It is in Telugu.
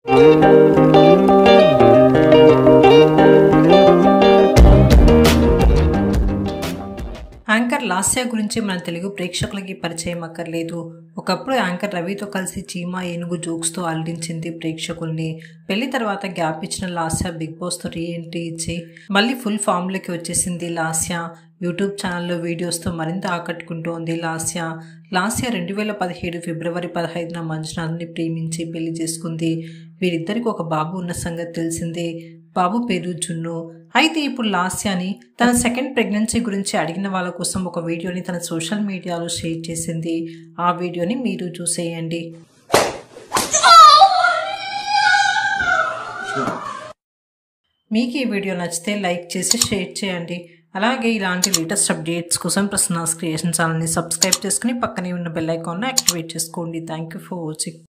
యాంకర్ లాస్య గురించి మన తెలుగు ప్రేక్షకులకి పరిచయం అక్కర్లేదు ఒకప్పుడు యాంకర్ రవితో కలిసి చీమా ఏనుగు జోక్స్తో అలరించింది ప్రేక్షకుల్ని పెళ్లి తర్వాత గ్యాప్ ఇచ్చిన లాస్య బిగ్ బాస్తో రీ ఎంట్రీ ఇచ్చి మళ్ళీ ఫుల్ ఫామ్లోకి వచ్చేసింది లాస్య యూట్యూబ్ ఛానల్లో వీడియోస్తో మరింత ఆకట్టుకుంటోంది లాస్య లాస్య రెండు వేల పదిహేడు ఫిబ్రవరి పదహైదున మంజునాథ్ని ప్రేమించి పెళ్లి చేసుకుంది వీరిద్దరికి ఒక బాబు ఉన్న సంగతి తెలిసిందే బాబు పేరు జున్ను అయితే ఇప్పుడు లాస్యాని తన సెకండ్ ప్రెగ్నెన్సీ గురించి అడిగిన వాళ్ళ కోసం ఒక వీడియోని తన సోషల్ మీడియాలో షేర్ చేసింది ఆ వీడియోని మీరు చూసేయండి మీకు ఈ వీడియో నచ్చితే లైక్ చేసి షేర్ చేయండి అలాగే ఇలాంటి లేటెస్ట్ అప్డేట్స్ కోసం ప్రసన్నాస్ క్రియేషన్ ఛానల్ని సబ్స్క్రైబ్ చేసుకుని పక్కనే ఉన్న బెల్ ఐకాన్ని యాక్టివేట్ చేసుకోండి థ్యాంక్ యూ ఫర్ వాచింగ్